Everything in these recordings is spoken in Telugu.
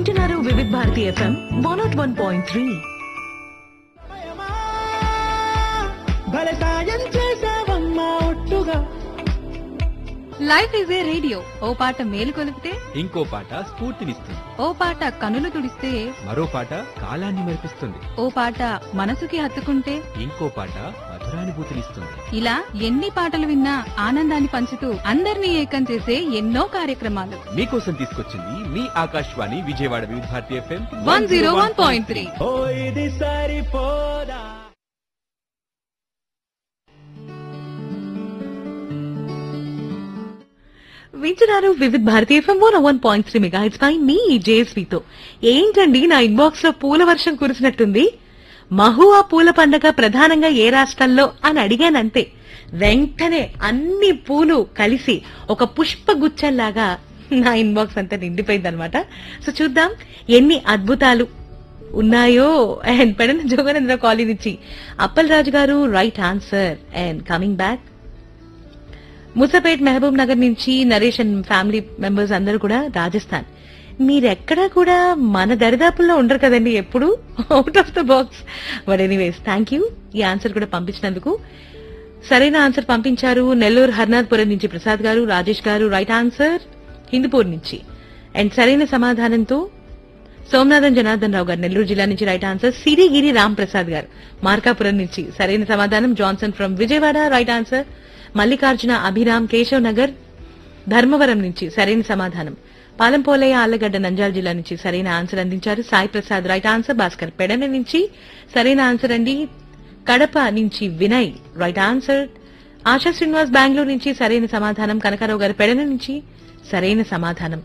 వింటున్నారు Vividh Bharati FM one not one point three సమయమా, భలే సాయం చేసావమ్మా ఒట్టుగా లైఫ్ ఈజ్ ఏ రేడియో ఓ పాట మేలు కొలిపితే ఇంకో పాట స్ఫూర్తినిస్తుంది ఓ పాట కనులు తుడిస్తే మరో పాట కాలాన్ని మెరిపిస్తుంది ఓ పాట మనసుకి హత్తుకుంటే ఇంకో పాట మధురానుభూతినిస్తుంది ఇలా ఎన్ని పాటలు విన్నా ఆనందాన్ని పంచుతూ అందరినీ ఏకం చేసే ఎన్నో కార్యక్రమాలు మీకోసం తీసుకొచ్చింది మీ Akashvani Vijayawada Vividh Bharati FM one zero one point three ఓ ఇది సరిపోదా వింటున్నారు Vividh Bharati FM one one point three mega ఇట్స్ పై మీ జేఎస్వితో ఏంటండి నా ఇన్బాక్స్ లో పూల వర్షం కురిసినట్టుంది మహువా పూల పండగ ప్రధానంగా ఏ రాష్ట్రంలో అని అడిగానంతే వెంటనే అన్ని పూలు కలిసి ఒక పుష్ప గుచ్చంలాగా నా ఇన్బాక్స్ అంతా నిండిపోయిందనమాట సో చూద్దాం ఎన్ని అద్భుతాలు ఉన్నాయో అండ్ పెడన జోగనేంద్ర కాలనీ నుంచి అప్పల్ రాజు గారు right answer and coming back Musapet Mahabubnagar నుంచి నరేష్ అండ్ ఫ్యామిలీ మెంబర్స్ అందరూ కూడా రాజస్థాన్ మీరెక్కడా కూడా మన దరిదాపుల్లో ఉండరు కదండి ఎప్పుడు out of the box but anyways thank you ఈ ఆన్సర్ కూడా పంపించినందుకు సరైన ఆన్సర్ పంపించారు నెల్లూరు హర్నాథ్పురం నుంచి ప్రసాద్ గారు రాజేష్ గారు రైట్ ఆన్సర్ హిందూపూర్ నుంచి అండ్ సరైన సమాధానంతో సోమనాథన్ జనార్దన్ రావు గారు నెల్లూరు జిల్లా నుంచి రైట్ ఆన్సర్ సిరిగిరి రామ్ ప్రసాద్ గారు మార్కాపురం నుంచి సరైన సమాధానం Johnson from Vijayawada right answer Mallikarjuna Abhiram Keshav Nagar Dharmavaram నుంచి సరైన సమాధానం పాలంపోలయ్య ఆళ్లగడ్డ నంజాల జిల్లా నుంచి సరైన ఆన్సర్ అందించారు సాయి ప్రసాద్ రైట్ ఆన్సర్ భాస్కర్ పెడన నుంచి సరైన ఆన్సర్ అండి కడప నుంచి వినయ్ రైట్ ఆన్సర్ ఆశా శ్రీనివాస్ బెంగళూరు నుంచి సరైన సమాధానం కనకారావు గారు పెడన నుంచి సరైన సమాధానం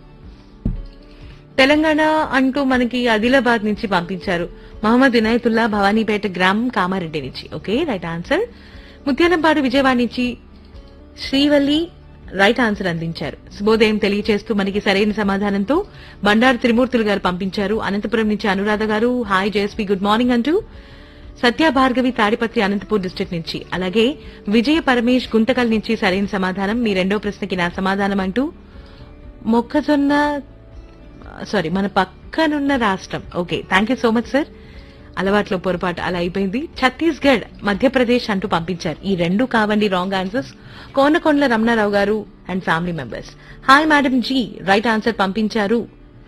తెలంగాణ అంటూ మనకి ఆదిలాబాద్ నుంచి పంపించారు మహమ్మద్ ఇనాయతుల్లా భవానీపేట గ్రామం కామారెడ్డి నుంచి okay right answer Muthyalampadu Vijayawada నుంచి శ్రీవల్లి రైట్ ఆన్సర్ అందించారు శుభోదయం తెలియచేస్తూ మనకి సరైన సమాధానంతో బండారు త్రిమూర్తులు గారు పంపించారు అనంతపురం నుంచి అనురాధ గారు హాయ్ జేఎస్పీ గుడ్ మార్నింగ్ అంటూ సత్య భార్గవి తాడిపత్రి అనంతపూర్ డిస్ట్రిక్ట్ నుంచి అలాగే విజయ పరమేష్ గుంతకల్ నుంచి సరైన సమాధానం మీ రెండో ప్రశ్నకి నా సమాధానం అంటూ మొక్కజొన్న సారీ మన పక్కనున్న రాష్ట్రం okay thank you so much sir అలవాట్లో పొరపాటు అలా అయిపోయింది ఛత్తీస్గఢ్ మధ్యప్రదేశ్ అంటూ పంపించారు ఈ రెండు కావండి రాంగ్ ఆన్సర్స్ కోనకొండల రమణారావు గారు and family members hi madam ji right answer పంపించారు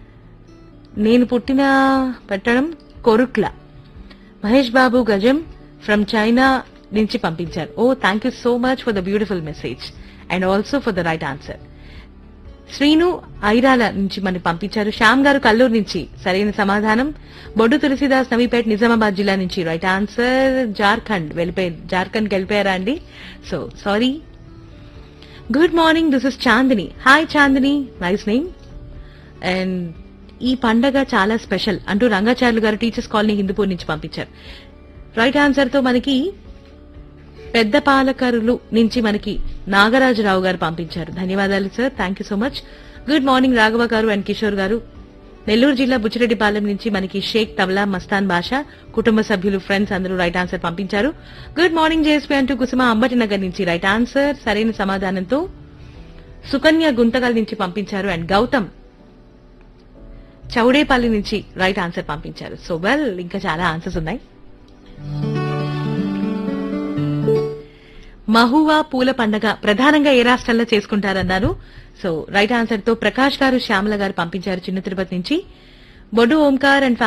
నేను పుట్టిన పెట్టడం కొరుట్ల మహేష్ బాబు గజం ఫ్రమ్ చైనా నుంచి పంపించారు oh thank you so much for the beautiful message and also for the right answer Srinu Airala నుంచి మనకి పంపించారు శ్యామ్ గారు కల్లూరు నుంచి సరైన సమాధానం బొడ్డు తులసిదాస్ నవీపేట్ నిజామాబాద్ జిల్లా నుంచి రైట్ ఆన్సర్ జార్ఖండ్ వెళ్ళిపోయి జార్ఖండ్ వెళ్ళిపోయారా అండి so sorry good morning this is Chandini hi Chandini nice name and ఈ పండగ చాలా స్పెషల్ అంటూ రంగాచార్యులు గారు టీచర్స్ కాలనీ హిందూపూర్ నుంచి పంపించారు రైట్ ఆన్సర్ తో మనకి పెద్ద పాలకరులు నుంచి మనకి నాగరాజరావు గారు పంపించారు ధన్యవాదాలు sir thank you so much good morning Raghava గారు అండ్ కిషోర్ గారు నెల్లూరు జిల్లా బుచ్చిరెడ్డిపాలెం నుంచి మనకి షేక్ తబలా మస్తాన్ బాషా కుటుంబ సభ్యులు ఫ్రెండ్స్ అందరూ రైట్ ఆన్సర్ పంపించారు గుడ్ మార్నింగ్ జేఎస్పీ అంటూ కుసుమ అంబటి నగర్ నుంచి రైట్ ఆన్సర్ సరైన సమాధానంతో సుకన్య గుంతకల్ నుంచి పంపించారు అండ్ గౌతమ్ చౌడేపల్లి నుంచి రైట్ ఆన్సర్ పంపించారు సో వెల్ ఇంకా చాలా ఆన్సర్స్ ఉన్నాయి మహువా పూల పండగ ప్రధానంగా ఏ రాష్ట్రాల్లో చేసుకుంటారన్నారు సో రైట్ ఆన్సర్ తో ప్రకాష్ గారు శ్యామల గారు పంపించారు చిన్న తిరుపతి నుంచి బొడ్డు ఓంకార్ అండ్